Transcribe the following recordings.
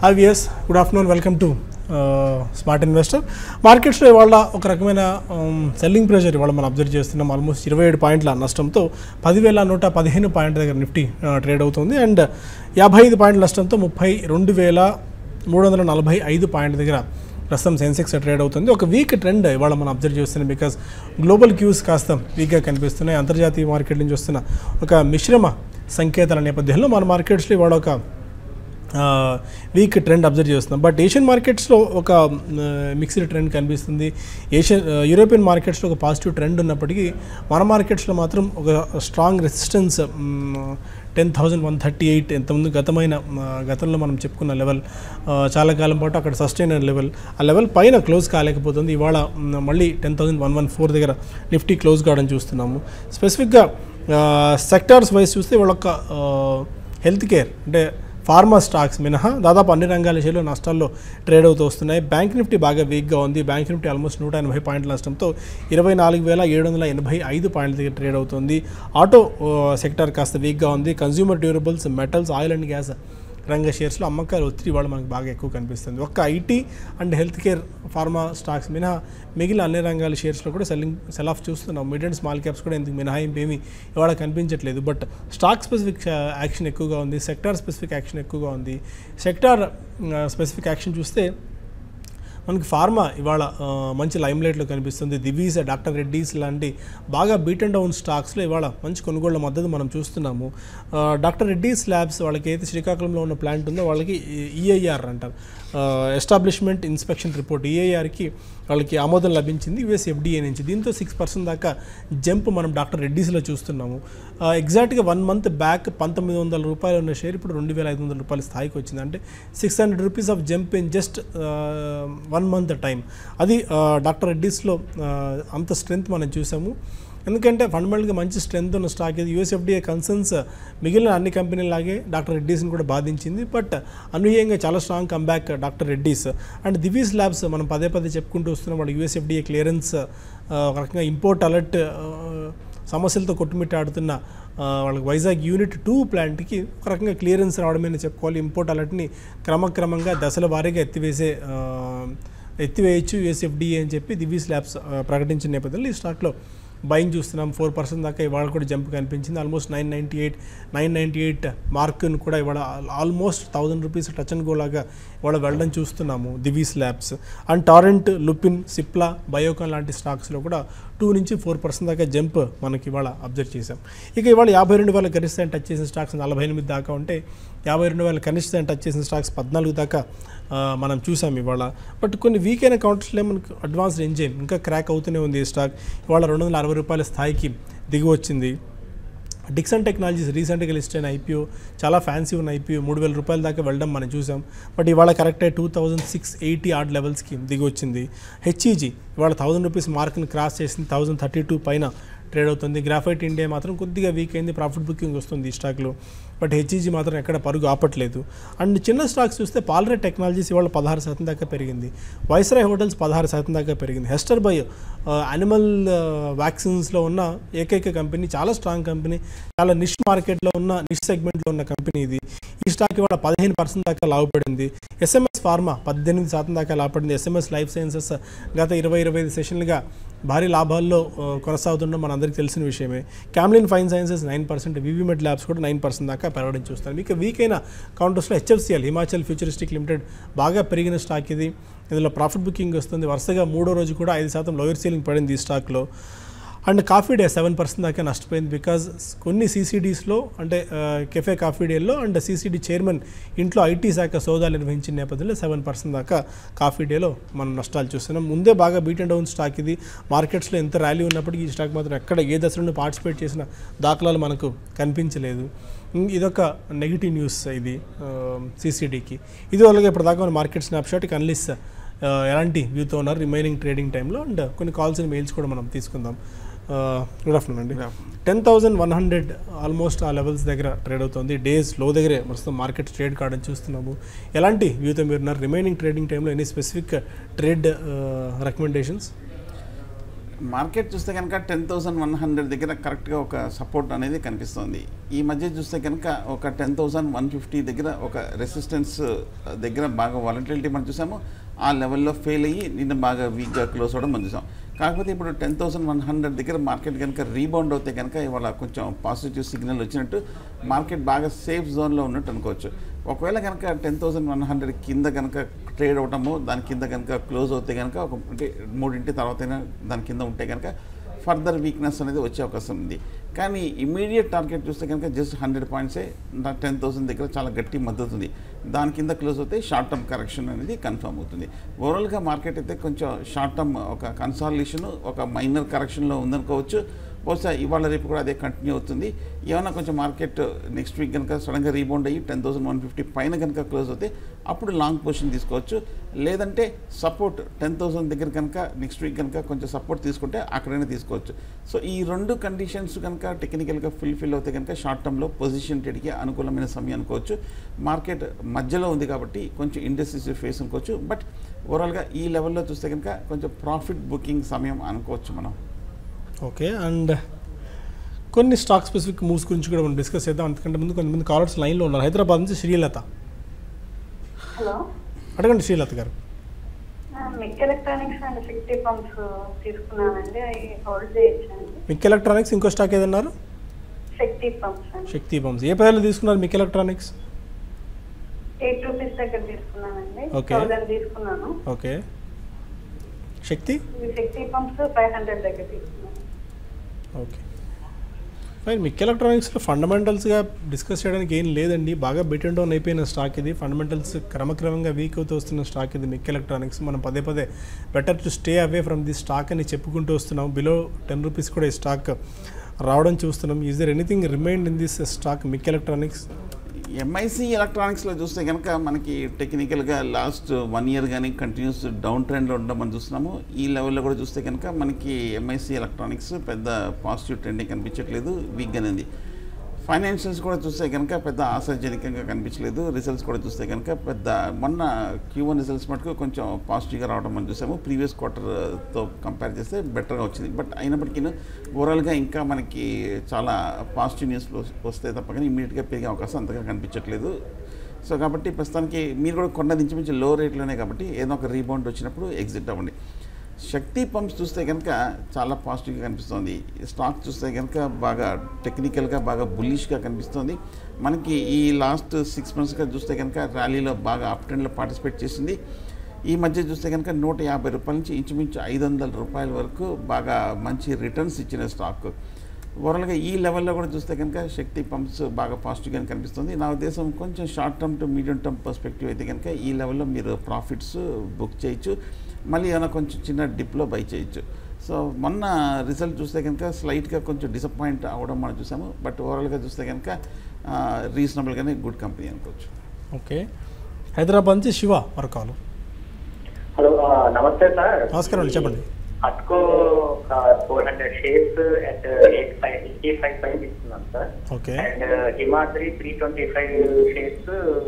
Hi viewers good afternoon welcome to smart investor మార్కెట్స్లో ఇవాళ ఒక రకమైన సెల్లింగ్ ప్రెషర్ ఇవాళ మనం అబ్జర్వ్ చేస్తున్నాం ఆల్మోస్ట్ ఇరవై ఏడు పాయింట్ల నష్టంతో పదివేల నూట పదిహేను పాయింట్ల దగ్గర నిఫ్టీ ట్రేడ్ అవుతుంది అండ్ యాభై ఐదు పాయింట్ల నష్టంతో ముప్పై రెండు వేల మూడు వందల నలభై ఐదు పాయింట్ల దగ్గర ప్రస్తుతం సెన్సెక్స్ ట్రేడ్ అవుతుంది ఒక వీక్ ట్రెండ్ ఇవాళ మనం అబ్జర్వ్ చేస్తున్నాం బికాస్ గ్లోబల్ క్యూస్ కాస్త వీక్గా కనిపిస్తున్నాయి అంతర్జాతీయ మార్కెట్ నుంచి వస్తున్న ఒక మిశ్రమ సంకేతాల నేపథ్యంలో మన మార్కెట్స్లో ఇవాళ ఒక వీక్ ట్రెండ్ అబ్జర్వ్ చేస్తున్నాం బట్ ఏషియన్ మార్కెట్స్లో ఒక మిక్స్డ్ ట్రెండ్ కనిపిస్తుంది ఏషియన్ యూరోపియన్ మార్కెట్స్లో ఒక పాజిటివ్ ట్రెండ్ ఉన్నప్పటికీ మన మార్కెట్స్లో మాత్రం ఒక strong resistance ten thousand one thirty eight ఎంతమంది గతమైన ఆ, గతంలో మనం చెప్పుకున్న లెవెల్ చాలా కాలం పాటు అక్కడ సస్టైన్ అయిన లెవెల్ ఆ లెవెల్ పైన క్లోజ్ కాలేకపోతుంది ఇవాళ మ్, మళ్ళీ ten thousand one one four దగ్గర నిఫ్టీ క్లోజ్ కావడం చూస్తున్నాము స్పెసిఫిక్గా సెక్టార్స్ వైజ్ చూస్తే వాళ్ళొక హెల్త్ కేర్ అంటే ఫార్మా స్టాక్స్ మినహా దాదాపు అన్ని రంగాల షేర్లు నష్టాల్లో ట్రేడ్ అవుతూ వస్తున్నాయి బ్యాంక్ నిఫ్టీ బాగా వీక్గా ఉంది బ్యాంక్ నిఫ్టీ ఆల్మోస్ట్ నూట ఎనభై పాయింట్ల నష్టంతో ఇరవై నాలుగు వేల ఏడు వందల ఎనభై ఐదు పాయింట్ల దగ్గర ట్రేడ్ అవుతుంది ఆటో సెక్టర్ కాస్త వీక్గా ఉంది consumer durables metals oil and gas రంగ షేర్స్లో అమ్మకాలు ఒత్తిడి వాళ్ళు మనకు బాగా ఎక్కువ కనిపిస్తుంది ఒక్క IT and health care pharma stocks మినహా మిగిలిన అన్ని రంగాల షేర్స్లో కూడా సెల్లింగ్ సెల్ ఆఫ్ చూస్తున్నాం మిడ్ అండ్ స్మాల్ క్యాప్స్ కూడా ఎందుకు మినహాయింపు ఏమీ ఇవాళ కనిపించట్లేదు బట్ స్టాక్ స్పెసిఫిక్ యాక్షన్ ఎక్కువగా ఉంది సెక్టార్ స్పెసిఫిక్ యాక్షన్ ఎక్కువగా ఉంది సెక్టార్ స్పెసిఫిక్ యాక్షన్ చూస్తే మనకి ఫార్మా ఇవాళ ఆ, మంచి లైమ్లైట్లో కనిపిస్తుంది దివీస్ డాక్టర్ రెడ్డీస్ లాంటి బాగా బీట్ అండ్ డౌన్ స్టాక్స్లో ఇవాళ మంచి కొనుగోళ్ల మద్దతు మనం చూస్తున్నాము ఆ, డాక్టర్ రెడ్డీస్ ల్యాబ్స్ వాళ్ళకి అయితే శ్రీకాకుళంలో ఉన్న ప్లాంట్ ఉందో వాళ్ళకి ఈఐఆర్ అంటారు ఎస్టాబ్లిష్మెంట్ ఇన్స్పెక్షన్ రిపోర్ట్ ఈఐఆర్కి వాళ్ళకి ఆమోదం లభించింది యుఎస్ ఎఫ్డిఏ నుంచి దీంతో సిక్స్ పర్సెంట్ దాకా జంప్ మనం డాక్టర్ రెడ్డీస్లో చూస్తున్నాము ఆ, ఎగ్జాక్ట్గా వన్ మంత్ బ్యాక్ పంతొమ్మిది వందల రూపాయలు ఉన్న షేర్ ఇప్పుడు రెండు వేల ఐదు వందల రూపాయల స్థాయికి వచ్చింది అంటే six hundred rupees of jump in just one month time అది ఆ, డాక్టర్ రెడ్డీస్లో ఆ, అంత స్ట్రెంగ్త్ మనం చూసాము ఎందుకంటే ఫండమెంటల్గా మంచి స్ట్రెంగ్త్ ఉన్న స్టాక్ ఇది యూఎస్ఎఫ్డిఏ కన్సర్న్స్ మిగిలిన అన్ని కంపెనీలాగే డాక్టర్ రెడ్డీస్ని కూడా బాధించింది బట్ అనూహ్యంగా చాలా strong comeback doctor Reddy's and Divi's labs మనం పదే పదే చెప్పుకుంటూ వస్తున్నాం వాళ్ళు యూఎస్ఎఫ్డిఏ క్లియరెన్స్ ఒక రకంగా ఇంపోర్ట్ అలర్ట్ సమస్యలతో కొట్టుమిట్టాడుతున్న ఆ, వాళ్ళకి వైజాగ్ యూనిట్ టూ ప్లాంట్కి ఒక రకంగా క్లియరెన్స్ రావడమే చెప్పుకోవాలి ఇంపోర్ట్ అలర్ట్ని క్రమక్రమంగా దశల వారీగా ఎత్తివేసే ఆ, ఎత్తివేయచ్చు యూఎస్ఎఫ్డిఏ అని చెప్పి దివీస్ ల్యాబ్స్ ఆ, ప్రకటించిన నేపథ్యంలో ఈ స్టాక్లో బయింగ్ చూస్తున్నాం ఫోర్ పర్సెంట్ దాకా ఇవాళ కూడా జంప్ కనిపించింది almost nine ninety eight nine ninety eight మార్క్ను కూడా ఇవాళ almost thousand rupees touch and go లాగా ఇవాళ వెళ్ళడం చూస్తున్నాము Divi's labs and Torrent Lupin Cipla Biocon లాంటి స్టాక్స్లో కూడా టూ నుంచి ఫోర్ పర్సెంట్ దాకా జంప్ మనకి ఇవాళ అబ్జర్వ్ చేసాం ఇక ఇవాళ యాభై రెండు వేల గరిష్ట టచ్ చేసిన స్టాక్స్ నలభై ఎనిమిది దాకా ఉంటే యాభై రెండు వేల కనిష్ట టచ్ చేసిన స్టాక్స్ పద్నాలుగు దాకా ఆ, మనం చూసాం ఇవాళ బట్ కొన్ని వీక్ అయిన కౌంటర్స్లో మనకు అడ్వాన్స్ ఎంజైమ్ ఇంకా క్రాక్ అవుతూనే ఉంది ఈ స్టాక్ ఇవాళ రెండు వందల అరవై రూపాయల స్థాయికి దిగి వచ్చింది డిక్సన్ టెక్నాలజీస్ రీసెంట్గా లిస్ట్ అయిన ఐపీఓ చాలా ఫ్యాన్సీ ఉన్న ఐపీఓ మూడు వేల రూపాయల దాకా వెళ్ళడం మనం చూసాం బట్ ఇవాళ correct two thousand six eighty ఆర్డ్ లెవెల్స్కి దిగి వచ్చింది హెచ్ఈజీ ఇవాళ థౌజండ్ రూపీస్ మార్క్ని క్రాస్ చేసింది థౌజండ్ థర్టీ టూ పైన ట్రేడ్ అవుతుంది గ్రాఫైట్ ఇండియా మాత్రం కొద్దిగా వీక్ అయింది ప్రాఫిట్ బుకింగ్ వస్తుంది ఈ స్టాక్లో బట్ హెచ్ఈజీ మాత్రం ఎక్కడ పరుగు ఆపట్లేదు అండ్ చిన్న స్టాక్స్ చూస్తే పాలరే టెక్నాలజీస్ ఇవాళ పదహారు శాతం దాకా పెరిగింది వైస్రాయ్ హోటల్స్ పదహారు శాతం దాకా పెరిగింది హెస్టర్ బయో యానిమల్ వ్యాక్సిన్స్లో ఉన్న ఏకైక కంపెనీ చాలా స్ట్రాంగ్ కంపెనీ చాలా నిష్ మార్కెట్లో ఉన్న నిష్ సెగ్మెంట్లో ఉన్న కంపెనీ ఇది ఈ స్టాక్ ఇవాళ పదిహేను పర్సెంట్ దాకా లాభపడింది ఎస్ఎంఎస్ ఫార్మా పద్దెనిమిది శాతం దాకా లాభపడింది ఎస్ఎంఎస్ లైఫ్ సైన్సెస్ గత ఇరవై ఇరవై ఐదు సెషన్లుగా భారీ లాభాల్లో ఆ, కొనసాగుతుండడం మనందరికీ తెలిసిన విషయమే Camlin fine sciences nine percent Vivimed labs కూడా నైన్ పర్సెంట్ దాకా పెరగడం చూస్తారు మీకు వీక్ అయిన కౌంటర్స్లో హెచ్ఎఫ్సిఎల్ హిమాచల్ ఫ్యూచరిస్టిక్ లిమిటెడ్ బాగా పెరిగిన స్టాక్ ఇది ఇందులో ప్రాఫిట్ బుకింగ్ వస్తుంది వరుసగా మూడో రోజు కూడా ఐదు శాతం లోయర్ సీలింగ్ పడింది ఈ స్టాక్లో and Coffee Day seven percent దాకా నష్టపోయింది బికాజ్ కొన్ని సీసీడీస్లో అంటే కెఫే కాఫీ డేలో అండ్ సీసీడీ చైర్మన్ ఇంట్లో ఐటీ శాఖ సోదాలు నిర్వహించిన నేపథ్యంలో సెవెన్ పర్సెంట్ దాకా కాఫీ డేలో మనం నష్టాలు చూస్తున్నాం ముందే బాగా బీట్ అండ్ డౌన్ స్టాక్ ఇది మార్కెట్స్లో ఎంత ర్యాలీ ఉన్నప్పటికీ ఈ స్టాక్ మాత్రం ఎక్కడ ఏ దశలో పార్టిసిపేట్ చేసిన దాఖలాలు మనకు కనిపించలేదు ఉమ్, ఇదొక నెగిటివ్ న్యూస్ ఇది సీసీడీకి ఇది వాళ్ళకి ఇప్పటిదాకా మన మార్కెట్ స్నాప్షాట్ అన్లిస్ ఎలాంటి వ్యూతో ఉన్నారు రిమైనింగ్ ట్రేడింగ్ టైంలో అండ్ కొన్ని కాల్స్ అండ్ మెయిల్స్ కూడా మనం తీసుకుందాం గుడ్ ఆఫ్టర్నూన్ అండి ten thousand one hundred almost ఆ లెవెల్స్ దగ్గర ట్రేడ్ అవుతుంది డేస్ లో దగ్గరే ప్రస్తుతం మార్కెట్ ట్రేడ్ కావడం చూస్తున్నాము ఎలాంటి వ్యూతో మీరు ఉన్నారు రిమైనింగ్ ట్రేడింగ్ టైంలో any specific trade recommendations market చూస్తే కనుక టెన్ థౌసండ్ వన్ హండ్రెడ్ దగ్గర కరెక్ట్గా ఒక సపోర్ట్ అనేది కనిపిస్తుంది ఈ మధ్య చూస్తే కనుక ఒక టెన్ థౌసండ్ వన్ ఫిఫ్టీ దగ్గర ఒక రెసిస్టెన్స్ దగ్గర బాగా వాలంటిలిటీ మనం చూసాము ఆ లెవెల్లో ఫెయిల్ అయ్యి నిన్న బాగా వీక్గా క్లోజ్ అవ్వడం మనం చూసాం కాకపోతే ఇప్పుడు టెన్ థౌసండ్ వన్ హండ్రెడ్ దగ్గర మార్కెట్ కనుక రీబౌండ్ అవుతే కనుక ఇవాళ కొంచెం పాజిటివ్ సిగ్నల్ వచ్చినట్టు మార్కెట్ బాగా సేఫ్ జోన్లో ఉన్నట్టు అనుకోవచ్చు ఒకవేళ కనుక టెన్ థౌసండ్ వన్ హండ్రెడ్ కింద కనుక ట్రేడ్ అవటము దాని కింద కనుక క్లోజ్ అవుతే కనుక ఒక అంటే మూడింటి తర్వాత దాని కింద ఉంటే కనుక ఫర్దర్ వీక్నెస్ అనేది వచ్చే అవకాశం ఉంది కానీ ఇమీడియట్ టార్గెట్ చూస్తే కనుక జస్ట్ హండ్రెడ్ పాయింట్సే టెన్ థౌసండ్ దగ్గర చాలా గట్టి మద్దతు ఉంది దాని కింద క్లోజ్ అవుతే షార్ట్ టర్మ్ కరెక్షన్ అనేది కన్ఫర్మ్ అవుతుంది ఓవరాల్గా మార్కెట్ అయితే కొంచెం షార్ట్ టర్మ్ ఒక కన్సాలిడేషన్ ఒక మైనర్ కరెక్షన్లో ఉందనుకోవచ్చు బహుశా ఇవాళ రేపు కూడా అదే కంటిన్యూ అవుతుంది ఏమైనా కొంచెం మార్కెట్ నెక్స్ట్ వీక్ కనుక సడన్గా రీబౌండ్ అయ్యి టెన్ థౌసండ్ వన్ ఫిఫ్టీ పైన కనుక క్లోజ్ అవుతే అప్పుడు లాంగ్ పొజిషన్ తీసుకోవచ్చు లేదంటే సపోర్ట్ టెన్ థౌసండ్ దగ్గర కనుక నెక్స్ట్ వీక్ కనుక కొంచెం సపోర్ట్ తీసుకుంటే అక్కడైనా తీసుకోవచ్చు సో ఈ రెండు కండిషన్స్ కనుక టెక్నికల్గా ఫుల్ఫిల్ అవుతే కనుక షార్ట్ టర్మ్లో పొజిషన్ ట్రేడ్కి అనుకూలమైన సమయం అనుకోవచ్చు మార్కెట్ మధ్యలో ఉంది కాబట్టి కొంచెం ఇండస్ట్రీస్ ఫేస్ అనుకోవచ్చు బట్ ఓవరాల్గా ఈ లెవెల్లో చూస్తే కనుక కొంచెం ప్రాఫిట్ బుకింగ్ సమయం అనుకోవచ్చు మనం ఓకే అండ్ కొన్ని స్టాక్ స్పెసిఫిక్ మూవ్స్ గురించి కూడా మనం డిస్కస్ చేద్దాం అంతకంటే ముందు కొంతమంది కాలర్స్ లైన్లో ఉన్నారు హైదరాబాద్ నుంచి శ్రీలత హలో అడగండి శ్రీలత గారు మిక్ ఎలక్ట్రానిక్స్ అండ్ ఫిఫ్టీ పంప్స్ తీసుకున్నానండి అవి హోల్డ్ చేయొచ్చండి మిక్ ఎలక్ట్రానిక్స్ ఇంకో స్టాక్ ఏదన్నారు శక్తి పంప్స్ అండి శక్తి పంప్స్ ఏ పదాలు తీసుకున్నారు మిక్ ఎలక్ట్రానిక్స్ ఎయిట్ రూపీస్ దగ్గర తీసుకున్నానండి Okay. థౌసండ్ తీసుకున్నాను ఓకే శక్తి ఇవి శక్తి పంప్స్ ఫైవ్ హండ్రెడ్ దగ్గర తీసుకున్నాను ఓకే ఫైన్ మిక్ ఎలక్ట్రానిక్స్లో ఫండమెంటల్స్గా డిస్కస్ చేయడానికి ఏం లేదండి బాగా బెట్ అండ్ డౌన్ అయిపోయిన స్టాక్ ఇది ఫండమెంటల్స్ క్రమక్రమంగా వీక్ అవుతూ వస్తున్న స్టాక్ ఇది మిక్ ఎలక్ట్రానిక్స్ మనం పదే పదే better to stay away from the stock అని చెప్పుకుంటూ వస్తున్నాం బిలో టెన్ రూపీస్ కూడా ఈ స్టాక్ రావడం చూస్తున్నాం is there anything remind in this stock MIC electronics MIC ఎలక్ట్రానిక్స్లో చూస్తే కనుక మనకి టెక్నికల్గా లాస్ట్ వన్ ఇయర్ కానీ కంటిన్యూస్ డౌన్ ట్రెండ్లో ఉండడం మనం చూస్తున్నాము ఈ లెవెల్లో కూడా చూస్తే కనుక మనకి ఎంఐసి ఎలక్ట్రానిక్స్ పెద్ద పాజిటివ్ ట్రెండింగ్ కనిపించట్లేదు వీక్గానే ఉంది ఫైనాన్షియల్స్ కూడా చూస్తే కనుక పెద్ద ఆశాజనకంగా కనిపించలేదు రిజల్ట్స్ కూడా చూస్తే కనుక పెద్ద మొన్న క్యూ వన్ రిజల్ట్స్ మటుకు కొంచెం పాజిటివ్గా రావడం మనం చూసాము ప్రీవియస్ క్వార్టర్తో కంపేర్ చేస్తే బెటర్గా వచ్చింది బట్ అయినప్పటికీ ఓవరాల్గా ఇంకా మనకి చాలా పాజిటివ్ న్యూస్ వస్తే తప్ప కానీ ఇమీడియట్గా పెరిగే అవకాశం అంతగా కనిపించట్లేదు సో కాబట్టి ప్రస్తుతానికి మీరు కూడా కొండ దించి లో రేట్లోనే కాబట్టి ఏదో ఒక రీబౌండ్ వచ్చినప్పుడు ఎగ్జిట్ అవ్వండి శక్తి పంప్స్ చూస్తే కనుక చాలా పాజిటివ్గా కనిపిస్తుంది స్టాక్ చూస్తే కనుక బాగా టెక్నికల్గా బాగా బుల్లిష్గా కనిపిస్తుంది మనకి ఈ లాస్ట్ సిక్స్ మంత్స్గా చూస్తే కనుక ర్యాలీలో బాగా అప్ ట్రెండ్లో పార్టిసిపేట్ చేసింది ఈ మధ్య చూస్తే కనుక నూట యాభై రూపాయల నుంచి ఇంచుమించు ఐదు వందల రూపాయల వరకు బాగా మంచి రిటర్న్స్ ఇచ్చిన స్టాక్ ఓవరాల్గా ఈ లెవెల్లో కూడా చూస్తే కనుక శక్తి పంప్స్ బాగా పాజిటివ్గా కనిపిస్తుంది నా ఉద్దేశం కొంచెం short term to medium term perspective అయితే కనుక ఈ లెవెల్లో మీరు ప్రాఫిట్స్ బుక్ చేయొచ్చు మళ్ళీ ఏమైనా కొంచెం చిన్న డిప్లో బై చేయొచ్చు సో మొన్న రిజల్ట్ చూస్తే కనుక స్లైట్గా కొంచెం డిసప్పాయింట్ అవ్వడం మనం చూసాము బట్ ఓవరాల్గా చూస్తే కనుక రీజనబుల్గానే గుడ్ కంపెనీ అనుకోవచ్చు ఓకే హైదరాబాద్ నుంచి శివ మరొకాలు హలో ఆ, నమస్తే సార్ నమస్కారం అండి చెప్పండి అట్కో four hundred shares at eight five eighty five five ఇస్తున్నాం sir okay and Himadri three twenty five shares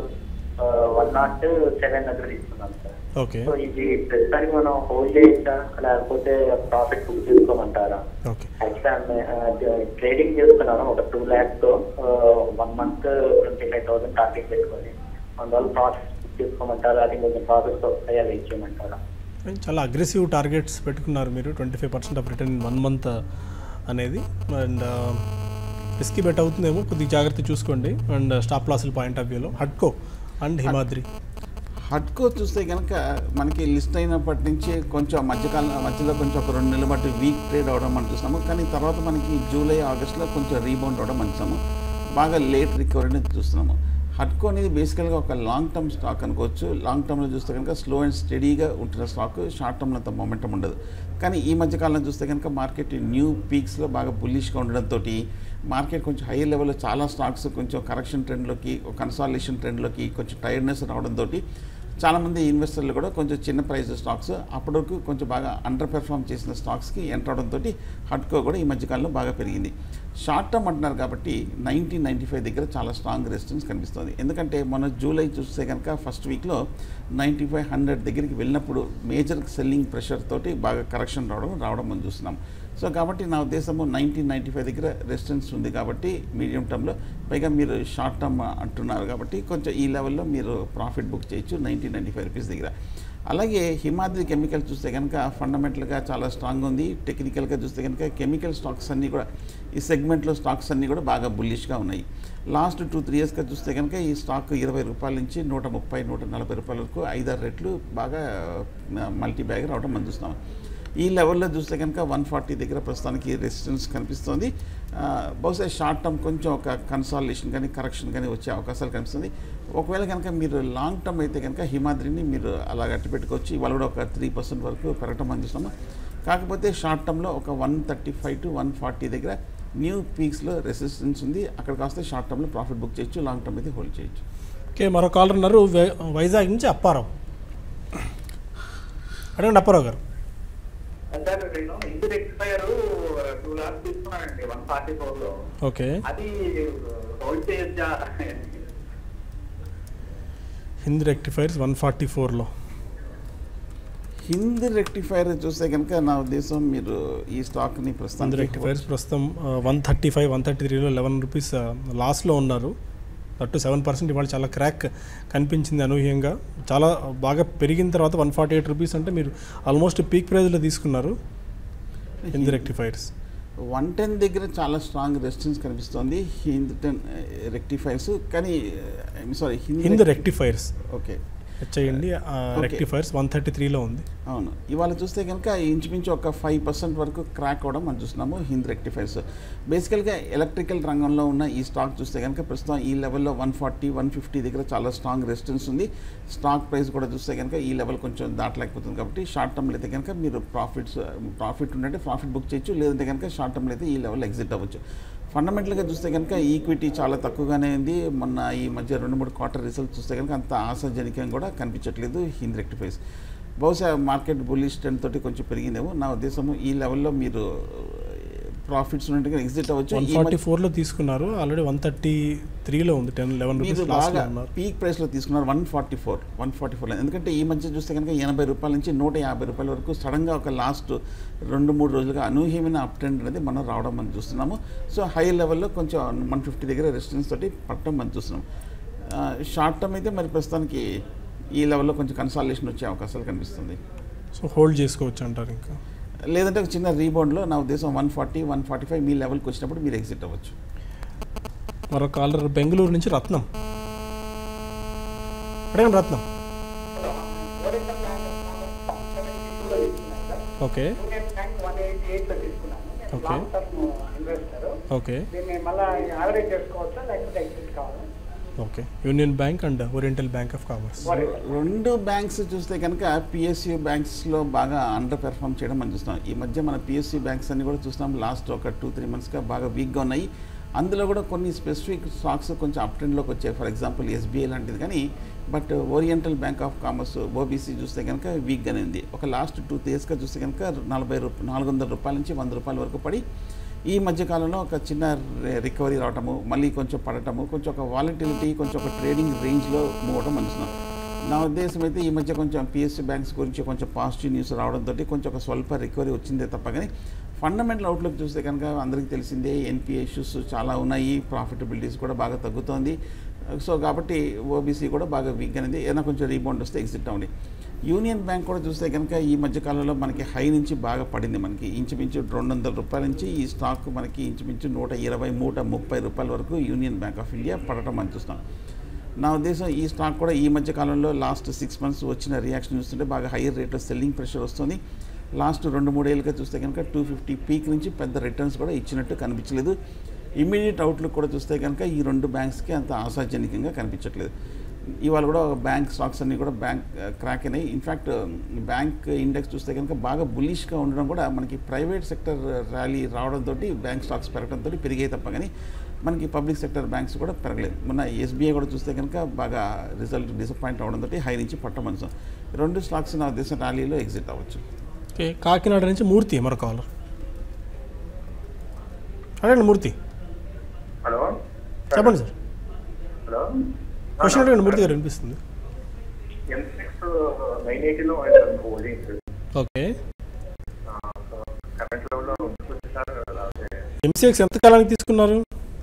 one not seven దగ్గర ఇస్తున్నాం సార్ ఓకే సో ఇది ప్రస్తుతానికి మనం హోల్డ్ చేయొచ్చా లేకపోతే ప్రాఫిట్ బుక్ చేసుకోమంటారా ఓకే యాక్చువల్గా ట్రేడింగ్ చేస్తున్నాను ఒక టూ ల్యాక్స్ తో one month twenty five thousand target పెట్టుకొని అందువల్ల ప్రాఫిట్ బుక్ చేసుకోమంటారా అది కొంచెం ప్రాఫిట్స్ వస్తాయా వెయిట్ చేయమంటారా చాలా అగ్రెసివ్ టార్గెట్స్ పెట్టుకున్నారు మీరు twenty five percent of return in one month అనేది అండ్ రిస్కీ బెట్ అవుతుందేమో కొద్దిగా జాగ్రత్త చూసుకోండి అండ్ స్టాప్ లాసుల పాయింట్ ఆఫ్ వ్యూలో హట్కో అండ్ హిమాద్రి హట్కో చూస్తే కనుక మనకి లిస్ట్ అయినప్పటి నుంచి కొంచెం మధ్యకాలం మధ్యలో కొంచెం ఒక రెండు నెలల బట్టి వీక్ ట్రేడ్ అవడం మనం చూసాము కానీ తర్వాత మనకి జూలై ఆగస్ట్లో కొంచెం రీబౌండ్ అవడం మనం చూసాము బాగా లేట్ రికవరీని చూస్తున్నాము హట్కో అనేది బేసికల్గా ఒక లాంగ్ టర్మ్ స్టాక్ అనుకోవచ్చు లాంగ్ టర్మ్లో చూస్తే కనుక స్లో అండ్ స్టడీగా ఉంటున్న స్టాక్ షార్ట్ టర్మ్లో అంత మొమెంటం ఉండదు కానీ ఈ మధ్య కాలంలో చూస్తే కనుక మార్కెట్ న్యూ పీక్స్లో బాగా బుల్లిష్గా ఉండడంతో మార్కెట్ కొంచెం హై లెవెల్లో చాలా స్టాక్స్ కొంచెం కరెక్షన్ ట్రెండ్లోకి కన్సాలేషన్ ట్రెండ్లోకి కొంచెం టైర్డ్నెస్ రావడంతో చాలామంది ఇన్వెస్టర్లు కూడా కొంచెం చిన్న ప్రైస్ స్టాక్స్ అప్పటి వరకు కొంచెం బాగా అండర్ పెర్ఫామ్ చేసిన స్టాక్స్కి ఎంటర్ అవడంతో హట్కో కూడా ఈ మధ్యకాలంలో బాగా పెరిగింది షార్ట్ టర్మ్ అంటున్నారు కాబట్టి నైన్టీన్ నైంటీ ఫైవ్ దగ్గర చాలా స్ట్రాంగ్ రెసిస్టెన్స్ కనిపిస్తుంది ఎందుకంటే మన జూలై చూస్తే కనుక ఫస్ట్ వీక్లో నైంటీ ఫైవ్ హండ్రెడ్ దగ్గరికి వెళ్ళినప్పుడు మేజర్ సెల్లింగ్ ప్రెషర్ తోటి బాగా కరెక్షన్ రావడం రావడం మనం చూస్తున్నాం సో కాబట్టి నా ఉద్దేశము నైన్టీన్ నైంటీ ఫైవ్ దగ్గర రెసిస్టెన్స్ ఉంది కాబట్టి మీడియం టర్మ్లో పైగా మీరు షార్ట్ టర్మ్ అంటున్నారు కాబట్టి కొంచెం ఈ లెవెల్లో మీరు ప్రాఫిట్ బుక్ చేయొచ్చు నైన్టీన్ నైంటీ ఫైవ్ రూపీస్ దగ్గర అలాగే హిమాద్రి కెమికల్ చూస్తే కనుక ఫండమెంటల్గా చాలా స్ట్రాంగ్ ఉంది టెక్నికల్గా చూస్తే కనుక కెమికల్ స్టాక్స్ అన్నీ కూడా ఈ సెగ్మెంట్లో స్టాక్స్ అన్నీ కూడా బాగా బుల్లిష్గా ఉన్నాయి లాస్ట్ టూ త్రీ ఇయర్స్గా చూస్తే కనుక ఈ స్టాక్ ఇరవై రూపాయల నుంచి నూట ముప్పై నూట నలభై రూపాయల వరకు ఐదారు రెట్లు బాగా మల్టీ బ్యాగ్ రావడం మనం చూస్తాం ఈ లెవెల్లో చూస్తే కనుక వన్ ఫార్టీ దగ్గర ప్రస్తుతానికి రెసిస్టెన్స్ కనిపిస్తుంది ఆ, బహుశా షార్ట్ టర్మ్ కొంచెం ఒక కన్సాలిడేషన్ కానీ కరెక్షన్ కానీ వచ్చే అవకాశాలు కనిపిస్తుంది ఒకవేళ కనుక మీరు లాంగ్ టర్మ్ అయితే కనుక హిమాద్రిని మీరు అలా గట్టి పెట్టుకోవచ్చు ఇవాళ కూడా ఒక త్రీ పర్సెంట్ వరకు పెరగటం మనం చూస్తాము కాకపోతే షార్ట్ టర్మ్లో ఒక one thirty five to one forty దగ్గర న్యూ పీక్స్లో రెసిస్టెన్స్ ఉంది అక్కడికి వస్తే షార్ట్ టర్మ్లో ప్రాఫిట్ బుక్ చేయొచ్చు లాంగ్ టర్మ్ అయితే హోల్డ్ చేయొచ్చు ఓకే మరో కాలర్ ఉన్నారు వై- వైజాగ్ నుంచి అప్పారావు అడగండి అప్పారావు గారు సార్ నేను ఇంటి ఎక్స్పైర్ టూ లాక్స్ తీసుకున్నానండి వన్ ఫార్టీ ఫోర్ లో ఓకే అది హోల్డ్ చేయొచ్చా హింద్ రెక్టిఫైర్స్ వన్ ఫార్టీ ఫోర్లో హింద్ రెక్టిఫైర్ చూస్తే కనుక నా ఉద్దేశం మీరు ఈ స్టాక్ని హింద్ ప్రస్తుతానికి రెక్టిఫైర్స్ ప్రస్తుతం one thirty five one thirty త్రీలో లెవెన్ రూపీస్ లాస్లో ఉన్నారు అటు సెవెన్ పర్సెంట్ ఇవాళ చాలా క్రాక్ కనిపించింది అనూహ్యంగా చాలా బాగా పెరిగిన తర్వాత వన్ ఫార్టీ ఎయిట్ రూపీస్ అంటే మీరు ఆల్మోస్ట్ పీక్ ప్రైజ్లో తీసుకున్నారు హింద్ రెక్టిఫైర్స్ వన్ టెన్ దగ్గర చాలా స్ట్రాంగ్ రెసిస్టెన్స్ కనిపిస్తోంది హింద్ టెన్ రెక్టిఫైర్స్ కానీ sorry Hind rectifiers okay HIND rectifiers one thirty త్రీలో ఉంది అవును ఇవాళ చూస్తే కనుక ఇంచుమించు ఒక ఫైవ్ పర్సెంట్ వరకు క్రాక్ అవడం మనం చూస్తున్నాము హింద్ రెక్టిఫైర్స్ బేసికల్గా ఎలక్ట్రికల్ రంగంలో ఉన్న ఈ స్టాక్ చూస్తే కనుక ప్రస్తుతం ఈ లెవెల్లో వన్ ఫార్టీ వన్ ఫిఫ్టీ దగ్గర చాలా స్ట్రాంగ్ రెసిస్టెన్స్ ఉంది స్టాక్ ప్రైస్ కూడా చూస్తే కనుక ఈ లెవెల్ కొంచెం దాటలేకపోతుంది కాబట్టి షార్ట్ టర్మ్లో అయితే కనుక మీరు ప్రాఫిట్స్ ప్రాఫిట్ ఉంటే ప్రాఫిట్ బుక్ చేయొచ్చు లేదంటే కనుక షార్ట్ టర్మ్లో అయితే ఈ లెవెల్ ఎగ్జిట్ అవ్వచ్చు ఫండమెంటల్గా చూస్తే కనుక ఈక్విటీ చాలా తక్కువగానే ఉంది మొన్న ఈ మధ్య రెండు మూడు క్వార్టర్ రిజల్ట్ చూస్తే కనుక అంత ఆశాజనకంగా కూడా కనిపించట్లేదు హింద్ రెక్టిఫైస్ బహుశా మార్కెట్ బుల్లిష్ ట్రెండ్ తోటి కొంచెం పెరిగిందేమో నా ఉద్దేశము ఈ లెవెల్లో మీరు ప్రాఫిట్స్ ఉన్నట్టుగా ఎగ్జిట్ అవ్వచ్చు వన్ ఈ ఫార్టీ మధ్య- ఫోర్లో తీసుకున్నారు ఆల్రెడీ వన్ థర్టీ త్రీలో ఉంది టెన్ లెవెన్ మీరు రూపీస్ లాస్ట్లో బాగా ఉన్నారు పీక్ ప్రైస్లో తీసుకున్నారు one forty four one forty four ఎందుకంటే ఈ మధ్య చూస్తే కనుక ఎనభై రూపాయల నుంచి నూట యాభై రూపాయల వరకు సడన్గా ఒక లాస్ట్ రెండు మూడు రోజులుగా అనూహ్యమైన అప్ ట్రెండ్ అనేది మనం రావడం మనం చూస్తున్నాము సో హై లెవెల్లో కొంచెం వన్ ఫిఫ్టీ దగ్గర రెసిస్టెన్స్ తోటి పట్టడం మనం చూస్తున్నాం షార్ట్ టర్మ్ అయితే మరి ప్రస్తుతానికి ఈ లెవెల్లో కొంచెం కన్సాలేషన్ వచ్చే అవకాశాలు కనిపిస్తుంది సో హోల్డ్ చేసుకోవచ్చు అంటారు ఇంకా లేదంటే ఒక చిన్న రీబౌండ్లో నా ఉద్దేశం one forty one forty five మీ లెవెల్కి వచ్చినప్పుడు మీరు ఎగ్జిట్ అవ్వచ్చు మరో కాలర్ బెంగళూరు నుంచి రత్నం అడగండి Ratnam okay union bank one eighty eight లో తీసుకున్నాను Okay. Long term investor okay దీన్ని మళ్ళీ యావరేజ్ చేసుకోవచ్చా లేకపోతే ఎగ్జిట్ కావాలా okay union bank and oriental bank of commerce రెండు బ్యాంక్స్ చూస్తే కనుక పిఎస్యూ బ్యాంక్స్లో బాగా అండర్ పెర్ఫామ్ చేయడం మనం చూస్తున్నాం ఈ మధ్య మన పిఎస్యూ బ్యాంక్స్ అన్ని కూడా చూస్తున్నాం లాస్ట్ ఒక టూ త్రీ మంత్స్గా బాగా వీక్గా ఉన్నాయి అందులో కూడా కొన్ని స్పెసిఫిక్ స్టాక్స్ కొంచెం అప్ ట్రెండ్లోకి వచ్చాయి ఫర్ ఎగ్జాంపుల్ ఎస్బీఐ లాంటిది కానీ but oriental bank of commerce OBC చూస్తే కనుక వీక్గానే ఉంది ఒక లాస్ట్ టూ ఇయర్స్గా చూస్తే కనుక నలభై రూప నాలుగు వందల రూపాయల నుంచి వంద రూపాయల వరకు పడి ఈ మధ్యకాలంలో ఒక చిన్న రి- రికవరీ రావటము మళ్ళీ కొంచెం పడటము కొంచెం ఒక వాలంటిలిటీ కొంచెం ఒక ట్రేడింగ్ రేంజ్లో మూవ్ అవడం అనుకున్నాం నా ఉద్దేశం అయితే ఈ మధ్య కొంచెం పిఎస్సి బ్యాంక్స్ గురించి కొంచెం పాజిటివ్ న్యూస్ రావడంతో కొంచెం ఒక స్వల్ప రికవరీ వచ్చిందే తప్ప కానీ ఫండమెంటల్ అవుట్లుక్ చూస్తే కనుక అందరికీ తెలిసిందే ఎన్పిఏ ఇష్యూస్ చాలా ఉన్నాయి ప్రాఫిటబిలిటీస్ కూడా బాగా తగ్గుతోంది సో కాబట్టి ఓబీసీ కూడా బాగా వీక్ అనేది ఏదైనా కొంచెం రీబౌండ్ వస్తే ఎగ్జిట్ అవ్వండి యూనియన్ బ్యాంక్ కూడా చూస్తే కనుక ఈ మధ్య కాలంలో మనకి హై నుంచి బాగా పడింది మనకి ఇంచుమించు రెండు వందల రూపాయల నుంచి ఈ స్టాక్ మనకి ఇంచుమించు నూట ఇరవై నూట ముప్పై రూపాయల వరకు యూనియన్ బ్యాంక్ ఆఫ్ ఇండియా పడటం మనం చూస్తాం నా ఉద్దేశం ఈ స్టాక్ కూడా ఈ మధ్య కాలంలో లాస్ట్ సిక్స్ మంత్స్ వచ్చిన రియాక్షన్ చూస్తుంటే బాగా హైయర్ రేట్లో సెల్లింగ్ ప్రెషర్ వస్తుంది లాస్ట్ రెండు మూడేళ్ళుగా చూస్తే కనుక టూ ఫిఫ్టీ పీక్ నుంచి పెద్ద రిటర్న్స్ కూడా ఇచ్చినట్టు కనిపించలేదు ఇమీడియట్ అవుట్లుక్ కూడా చూస్తే కనుక ఈ రెండు బ్యాంక్స్కి అంత ఆశాజనకంగా కనిపించట్లేదు ఇవాళ కూడా బ్యాంక్ స్టాక్స్ అన్నీ కూడా బ్యాంక్ క్రాక్ అయినాయి ఇన్ఫ్యాక్ట్ బ్యాంక్ ఇండెక్స్ చూస్తే కనుక బాగా బులిష్గా ఉండడం కూడా మనకి ప్రైవేట్ సెక్టర్ ర్యాలీ రావడంతో బ్యాంక్ స్టాక్స్ పెరగడంతో పెరిగాయి తప్ప కానీ మనకి పబ్లిక్ సెక్టర్ బ్యాంక్స్ కూడా పెరగలేదు మొన్న ఎస్బీఐ కూడా చూస్తే కనుక బాగా రిజల్ట్ డిసప్పాయింట్ అవడంతో హై నుంచి పట్టమనుసాం రెండు స్టాక్స్ నా ఉద్దేశం ర్యాలీలో ఎగ్జిట్ అవ్వచ్చు ఓకే కాకినాడ నుంచి మూర్తి మరో కాలర్ అడగండి మూర్తి చెప్పండి సార్ హలో క్వశ్చన్ అడగండి మూర్తి గారు వినిపిస్తుంది ఎంసెక్స్ నైన్ ఎయిటీలో వేసాను హోల్డింగ్స్ ఓకే కరెంట్ లెవెల్లో ఉంటుంది సార్ లేకపోతే ఎంసీఎక్స్ ఎంత కాలానికి తీసుకున్నారు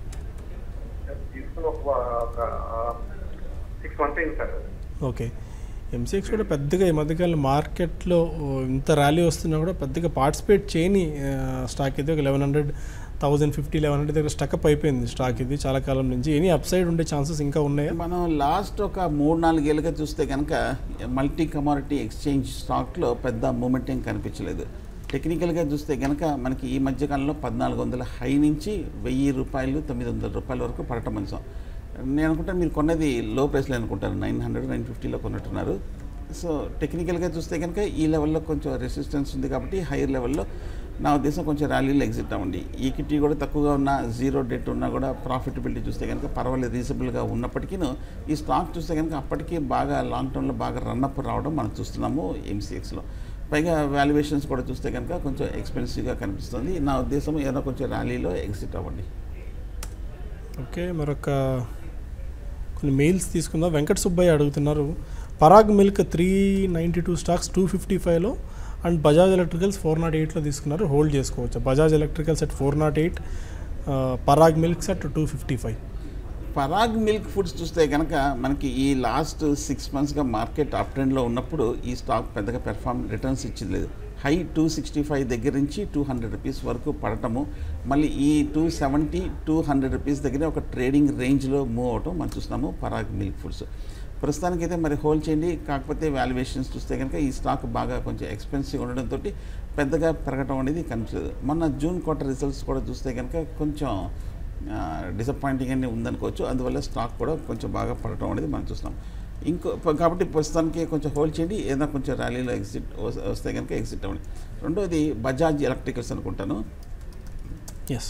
తీసుకుని ఒక ఒక సిక్స్ మంత్స్ అయింది సార్ ఓకే ఎంసీఎక్స్ కూడా పెద్దగా ఈ మధ్యకాలం మార్కెట్లో ఇంత ర్యాలీ వస్తున్నా కూడా పెద్దగా పార్టిసిపేట్ చేయని స్టాక్ ఇది ఒక eleven hundred thousand fifty eleven hundred stuck up స్టక్అప్ అయిపోయింది స్టాక్ ఇది చాలా కాలం నుంచి ఎనీ అప్ సైడ్ ఉండే ఛాన్సెస్ ఇంకా ఉన్నాయా మనం లాస్ట్ ఒక మూడు నాలుగేళ్ళుగా చూస్తే కనుక మల్టీ కమాడిటీ ఎక్స్చేంజ్ స్టాక్లో పెద్ద మూమెంట్ ఏం కనిపించలేదు టెక్నికల్గా చూస్తే కనుక మనకి ఈ మధ్యకాలంలో పద్నాలుగు వందల హై నుంచి వెయ్యి రూపాయలు తొమ్మిది వందల రూపాయల వరకు పడటం మంచం నేను అనుకుంటాను మీరు కొన్నది లో ప్రైస్లో అనుకుంటాను నైన్ హండ్రెడ్ నైన్ ఫిఫ్టీలో కొన్నట్టున్నారు సో టెక్నికల్గా చూస్తే కనుక ఈ లెవెల్లో కొంచెం రెసిస్టెన్స్ ఉంది కాబట్టి హైయర్ లెవెల్లో నా ఉద్దేశం కొంచెం ర్యాలీలో ఎగ్జిట్ అవ్వండి ఈక్విటీ కూడా తక్కువగా ఉన్న జీరో డెట్ ఉన్నా కూడా ప్రాఫిటబిలిటీ చూస్తే కనుక పర్వాలేదు రీజనబుల్గా ఉన్నప్పటికీ ఈ స్టాక్ చూస్తే కనుక అప్పటికీ బాగా లాంగ్ టర్మ్లో బాగా రన్అప్ రావడం మనం చూస్తున్నాము ఎంసీఎక్స్లో పైగా వాల్యుయేషన్స్ కూడా చూస్తే కనుక కొంచెం ఎక్స్పెన్సివ్గా కనిపిస్తుంది నా ఉద్దేశం ఏదైనా కొంచెం ర్యాలీలో ఎగ్జిట్ అవ్వండి ఓకే మరొక కొన్ని మెయిల్స్ తీసుకుందాం వెంకట సుబ్బయ్య అడుగుతున్నారు Parag milk three ninety two stocks two fifty ఫైవ్లో and Bajaj electricals four not ఎయిట్లో తీసుకున్నారు హోల్డ్ చేసుకోవచ్చు Bajaj electricals at four not eight Parag milks at two fifty five Parag milk foods చూస్తే కనుక మనకి ఈ లాస్ట్ సిక్స్ మంత్స్గా మార్కెట్ అప్ ట్రెండ్లో ఉన్నప్పుడు ఈ స్టాక్ పెద్దగా పెర్ఫార్మ్ రిటర్న్స్ ఇచ్చింది లేదు హై టూ సిక్స్టీ ఫైవ్ దగ్గర నుంచి టూ హండ్రెడ్ రూపీస్ వరకు పడటము మళ్ళీ ఈ two seventy two hundred rupees దగ్గర ఒక ట్రేడింగ్ రేంజ్లో మూవ్ అవటం మనం చూస్తున్నాము పరాగ్ మిల్క్ ఫుడ్స్ ప్రస్తుతానికైతే మరి హోల్డ్ చేయండి కాకపోతే వాల్యుయేషన్స్ చూస్తే కనుక ఈ స్టాక్ బాగా కొంచెం ఎక్స్పెన్సివ్ ఉండడంతో పెద్దగా పెరగటం అనేది కనిపించదు మొన్న జూన్ క్వార్టర్ రిజల్ట్స్ కూడా చూస్తే కనుక కొంచెం డిసప్పాయింటింగ్ అని ఉందనుకోవచ్చు అందువల్ల స్టాక్ కూడా కొంచెం బాగా పడటం అనేది మనం చూస్తున్నాం ఇంకో ప- కాబట్టి ప్రస్తుతానికి కొంచెం హోల్డ్ చేయండి ఏదైనా కొంచెం ర్యాలీలో ఎగ్జిట్ వస్తే కనుక ఎగ్జిట్ అవ్వండి రెండోది బజాజ్ ఎలక్ట్రికల్స్ అనుకుంటాను ఎస్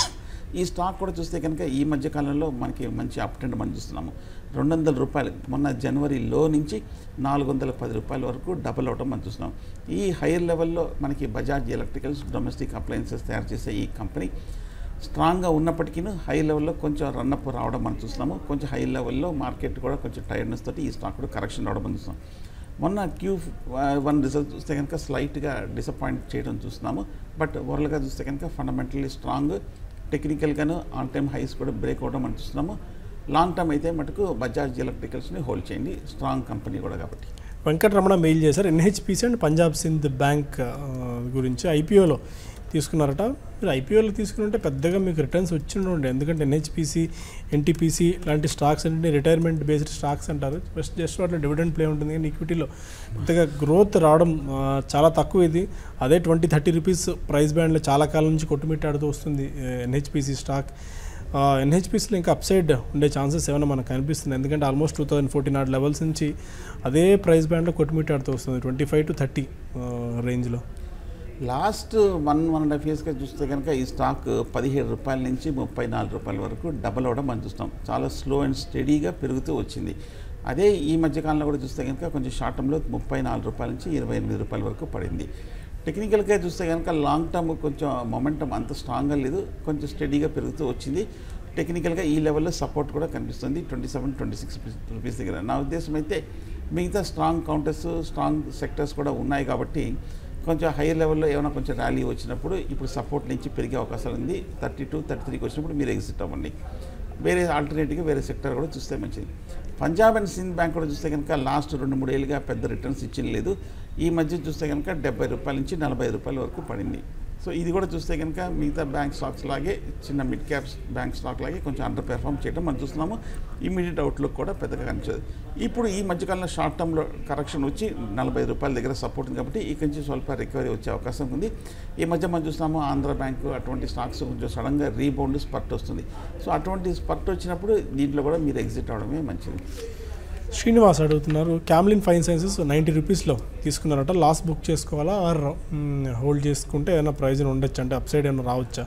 ఈ స్టాక్ కూడా చూస్తే కనుక ఈ మధ్య కాలంలో మనకి మంచి అప్ ట్రెండ్ మనం చూస్తున్నాము రెండు వందల రూపాయలు మొన్న జనవరి లో నుంచి నాలుగు వందల పది రూపాయల వరకు డబల్ అవటం మనం చూస్తున్నాం ఈ హైయర్ లెవెల్లో మనకి బజాజ్ ఎలక్ట్రికల్స్ డొమెస్టిక్ అప్లయన్సెస్ తయారు చేసే ఈ కంపెనీ స్ట్రాంగ్గా ఉన్నప్పటికీ హై లెవెల్లో కొంచెం రన్అప్ రావడం మనం చూస్తున్నాము కొంచెం హై లెవెల్లో మార్కెట్ కూడా కొంచెం టైర్డ్నెస్ తోటి ఈ స్టాక్ కూడా కరెక్షన్ రావడం మనం చూస్తున్నాం మొన్న క్యూ వన్ రిజల్ట్ చూస్తే కనుక స్లైట్గా డిసప్పాయింట్ చేయడం చూస్తున్నాము బట్ ఓవరాల్గా చూస్తే కనుక ఫండమెంటల్లీ స్ట్రాంగ్ టెక్నికల్గాను ఆన్ టైమ్ హైస్ కూడా బ్రేక్ అవడం మనం చూస్తున్నాము లాంగ్ టర్మ్ అయితే మటుకు బజాజ్ ఎలక్ట్రికల్స్ని హోల్డ్ చేయండి స్ట్రాంగ్ కంపెనీ కూడా కాబట్టి వెంకటరమణ మెయిల్ చేశారు NHPC and Punjab Sindh bank ఆ, గురించి ఐపీఓలో తీసుకున్నారట మీరు ఐపీఓలో తీసుకుంటే పెద్దగా మీకు రిటర్న్స్ వచ్చి ఉండే ఎందుకంటే ఎన్హెచ్పిసి ఎన్టీపీసీ లాంటి స్టాక్స్ అంటే రిటైర్మెంట్ బేస్డ్ స్టాక్స్ అంటారు జస్ట్ జస్ట్ వాటిలో డివిడెండ్ ప్లే ఉంటుంది కానీ ఈక్విటీలో పెద్దగా గ్రోత్ రావడం ఆ, చాలా తక్కువ ఇది అదే ట్వంటీ థర్టీ రూపీస్ ప్రైస్ బ్యాండ్లో చాలా కాలం నుంచి కొట్టుమిట్టాడుతూ వస్తుంది ఎన్హెచ్పిసి స్టాక్ ఎన్హెచ్పిస్లో ఇంకా అప్సైడ్ ఉండే ఛాన్సెస్ ఏమైనా మనకు కనిపిస్తుంది ఎందుకంటే almost two thousand fourteen not levels నుంచి అదే ప్రైస్ బ్యాండ్లో కొట్టుమిట్టాడుతూ వస్తుంది ట్వంటీ ఫైవ్ టు థర్టీ రేంజ్లో last one one and half ఇయర్స్గా చూస్తే కనుక ఈ స్టాక్ పదిహేడు రూపాయల నుంచి ముప్పై నాలుగు రూపాయల వరకు డబల్ అవడం మనం చూస్తాం చాలా స్లో అండ్ స్టడీగా పెరుగుతూ వచ్చింది అదే ఈ మధ్యకాలంలో కూడా చూస్తే కనుక కొంచెం షార్ట్ టర్మ్లో ముప్పై నాలుగు రూపాయల నుంచి ఇరవై ఎనిమిది రూపాయల వరకు పడింది టెక్నికల్గా చూస్తే కనుక లాంగ్ టర్మ్ కొంచెం మొమెంటం అంత స్ట్రాంగ్గా లేదు కొంచెం స్టడీగా పెరుగుతూ వచ్చింది టెక్నికల్గా ఈ లెవెల్లో సపోర్ట్ కూడా కనిపిస్తుంది twenty seven twenty six rupees దగ్గర నా ఉద్దేశం అయితే మిగతా స్ట్రాంగ్ కౌంటర్స్ స్ట్రాంగ్ సెక్టర్స్ కూడా ఉన్నాయి కాబట్టి కొంచెం హైయర్ లెవెల్లో ఏమైనా కొంచెం ర్యాలీ వచ్చినప్పుడు ఇప్పుడు సపోర్ట్ నుంచి పెరిగే అవకాశాలు ఉంది థర్టీ టూ థర్టీ త్రీకి వచ్చినప్పుడు మీరు ఎగ్జిట్ అవ్వండి వేరే ఆల్టర్నేటివ్గా వేరే సెక్టర్ కూడా చూస్తే మంచిది పంజాబ్ అండ్ సింధ్ బ్యాంక్ కూడా చూస్తే కనుక లాస్ట్ రెండు మూడు ఏళ్ళుగా పెద్ద రిటర్న్స్ ఇచ్చిన లేదు ఈ మధ్య చూస్తే కనుక డెబ్బై రూపాయల నుంచి నలభై రూపాయల వరకు పడింది సో ఇది కూడా చూస్తే కనుక మిగతా బ్యాంక్ స్టాక్స్ లాగే చిన్న మిడ్ క్యాప్స్ బ్యాంక్ స్టాక్ లాగే కొంచెం అండర్ పెర్ఫామ్ చేయడం మనం చూస్తున్నాము ఇమీడియట్ అవుట్లుక్ కూడా పెద్దగా కనిపించదు ఇప్పుడు ఈ మధ్యకాలంలో షార్ట్ టర్మ్లో కరెక్షన్ వచ్చి నలభై రూపాయల దగ్గర సపోర్ట్ ఉంది కాబట్టి ఇక్కడి నుంచి స్వల్ప రికవరీ వచ్చే అవకాశం ఉంది ఈ మధ్య మనం చూస్తున్నాము ఆంధ్ర బ్యాంకు అటువంటి స్టాక్స్ కొంచెం సడన్గా రీబౌండ్ స్పర్ట్ వస్తుంది సో అటువంటి స్పర్ట్ వచ్చినప్పుడు దీంట్లో కూడా మీరు ఎగ్జిట్ అవడమే మంచిది శ్రీనివాస్ అడుగుతున్నారు క్యామ్లిన్ ఫైన్ సైన్సెస్ నైంటీ రూపీస్లో తీసుకున్నారట లాస్ బుక్ చేసుకోవాలా ఆర్ హోల్డ్ చేసుకుంటే ఏమైనా ప్రైజ్ ఉండొచ్చు అంటే అప్సైడ్ ఏమైనా రావచ్చా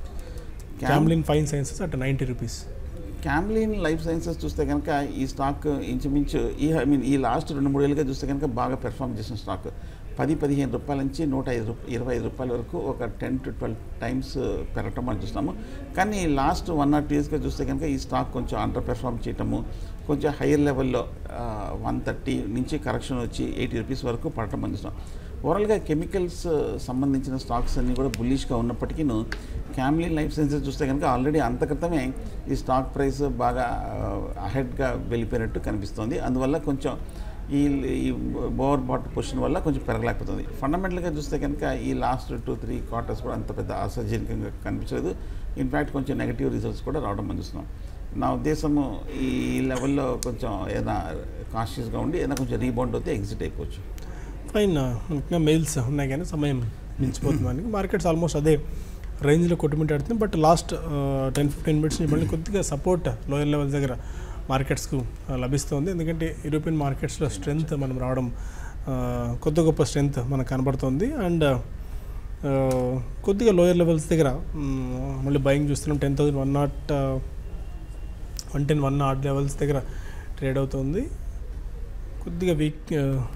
Camlin fine sciences at ninety rupees Camlin life sciences చూస్తే కనుక ఈ స్టాక్ ఇంచుమించు ఈ ఐ మీన్ ఈ లాస్ట్ రెండు మూడు ఏళ్ళుగా చూస్తే కనుక బాగా పెర్ఫామ్ చేసిన స్టాక్ పది పదిహేను రూపాయల నుంచి నూట ఐదు రూప ఇరవై ఐదు రూపాయల వరకు ఒక టెన్ టు ట్వెల్వ్ టైమ్స్ పెరగటం మనం చూస్తున్నాము కానీ లాస్ట్ వన్ ఆర్ టూ ఇయర్స్గా చూస్తే కనుక ఈ స్టాక్ కొంచెం అండర్ పెర్ఫార్మ్ చేయటము కొంచెం హైయర్ లెవెల్లో వన్ థర్టీ నుంచి కరెక్షన్ వచ్చి ఎయిటీ రూపీస్ వరకు పడటం మనం చూస్తున్నాం ఓవరాల్గా కెమికల్స్ సంబంధించిన స్టాక్స్ అన్నీ కూడా బుల్లిష్గా ఉన్నప్పటికీ క్యామ్లీ లైఫ్ సైన్సెస్ చూస్తే కనుక ఆల్రెడీ అంతక్రితమే ఈ స్టాక్ ప్రైస్ బాగా అహెడ్గా వెళ్ళిపోయినట్టు కనిపిస్తుంది అందువల్ల కొంచెం ఈ ఈ ఓవర్ బాట్ పొజిషన్ వల్ల కొంచెం పెరగలేకపోతుంది ఫండమెంటల్గా చూస్తే కనుక ఈ లాస్ట్ టూ త్రీ క్వార్టర్స్ కూడా అంత పెద్ద ఆశాజనకంగా కనిపించలేదు ఇన్ఫ్యాక్ట్ కొంచెం నెగిటివ్ రిజల్ట్స్ కూడా రావడం మనం చూస్తున్నాం నా ఉద్దేశము ఈ లెవెల్లో కొంచెం ఏదైనా కాన్షియస్గా ఉండి ఏదైనా కొంచెం రీబౌండ్ అవుతే ఎగ్జిట్ అయిపోవచ్చు ఫైన్ ఇంకా మెయిల్స్ ఉన్నాయి కానీ సమయం మించిపోతుంది మార్కెట్స్ ఆల్మోస్ట్ అదే రేంజ్లో కొట్టుమిట్టాడుతుంది but last ten fifteen minutes నుంచి మళ్ళీ కొద్దిగా సపోర్ట్ లోయర్ లెవెల్ దగ్గర మార్కెట్స్కు లభిస్తుంది ఎందుకంటే యూరోపియన్ మార్కెట్స్లో స్ట్రెంగ్త్ మనం రావడం ఆ, కొద్ది గొప్ప స్ట్రెంగ్త్ మనకు కనబడుతుంది అండ్ కొద్దిగా లోయర్ లెవెల్స్ దగ్గర మ్, మళ్ళీ బయింగ్ చూస్తున్నాం ten thousand one not one ten one not levels దగ్గర ట్రేడ్ అవుతుంది కొద్దిగా వీక్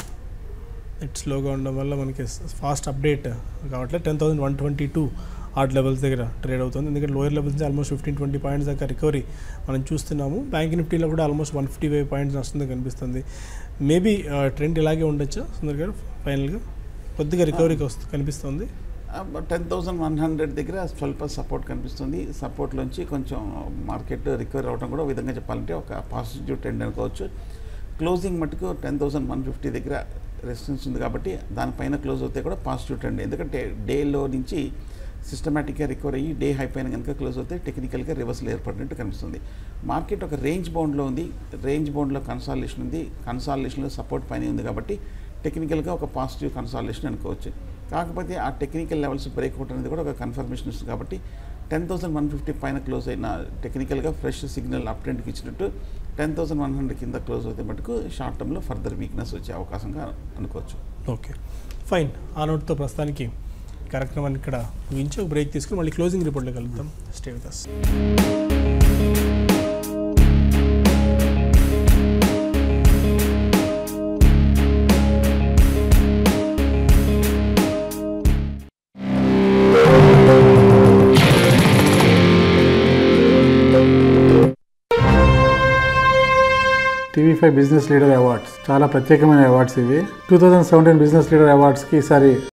నెట్ స్లోగా ఉండడం వల్ల మనకి ఫాస్ట్ అప్డేట్ కావట్లేదు ten thousand one twenty two ఆర్ట్ లెవెల్స్ దగ్గర ట్రేడ్ అవుతుంది ఎందుకంటే లోయర్ లెవెల్స్ నుంచి ఆల్మోస్ట్ ఫిఫ్టీన్ ట్వంటీ పాయింట్స్ దాకా రికవరీ మనం చూస్తున్నాము బ్యాంక్ నిఫ్టీలో కూడా almost one fifty five points వస్తుంది కనిపిస్తుంది మేబీ ట్రెండ్ ఇలాగే ఉండొచ్చా సుందర్ గారు ఫైనల్గా కొద్దిగా రికవరీకి వస్తు కనిపిస్తుంది టెన్ థౌసండ్ వన్ హండ్రెడ్ దగ్గర స్వల్ప సపోర్ట్ కనిపిస్తుంది సపోర్ట్లోంచి కొంచెం మార్కెట్ రికవరీ అవడం కూడా ఒక విధంగా చెప్పాలంటే ఒక పాజిటివ్ ట్రెండ్ అనుకోవచ్చు క్లోజింగ్ మటుకు టెన్ థౌసండ్ వన్ ఫిఫ్టీ దగ్గర రెసిస్టెన్స్ ఉంది కాబట్టి దానిపైన క్లోజ్ అవుతే కూడా పాజిటివ్ ట్రెండ్ ఎందుకంటే డేలో నుంచి సిస్టమేటిక్గా రికవర్ అయ్యి డే హై పైన కనుక క్లోజ్ అవుతే టెక్నికల్గా రివర్సల్ ఏర్పడినట్టు కనిపిస్తుంది మార్కెట్ ఒక రేంజ్ బౌండ్లో ఉంది రేంజ్ బౌండ్లో కన్సాలేషన్ ఉంది కన్సాలేషన్లో సపోర్ట్ పైన ఉంది కాబట్టి టెక్నికల్గా ఒక పాజిటివ్ కన్సాలేషన్ అనుకోవచ్చు కాకపోతే ఆ టెక్నికల్ లెవెల్స్ బ్రేక్అవుట్ అనేది కూడా ఒక కన్ఫర్మేషన్ ఇస్తుంది కాబట్టి టెన్ థౌసండ్ వన్ ఫిఫ్టీ పైన క్లోజ్ అయిన టెక్నికల్గా ఫ్రెష్ సిగ్నల్ అప్ ట్రెండ్కి ఇచ్చినట్టు టెన్ థౌసండ్ వన్ హండ్రెడ్ కింద క్లోజ్ అవుతే మటుకు షార్ట్ టర్మ్లో ఫర్దర్ వీక్నెస్ వచ్చే అవకాశంగా అనుకోవచ్చు ఓకే ఫైన్ ఆ నోట్తో ప్రస్తుతానికి ఈ కార్యక్రమాన్ని ఇక్కడ ముగించి ఒక బ్రేక్ తీసుకుని మళ్ళీ క్లోజింగ్ రిపోర్ట్లో కలుద్దాం stay with us TV five business leader awards చాలా ప్రత్యేకమైన అవార్డ్స్ ఇవి two thousand seventeen business leader అవార్డ్స్కి ఈసారి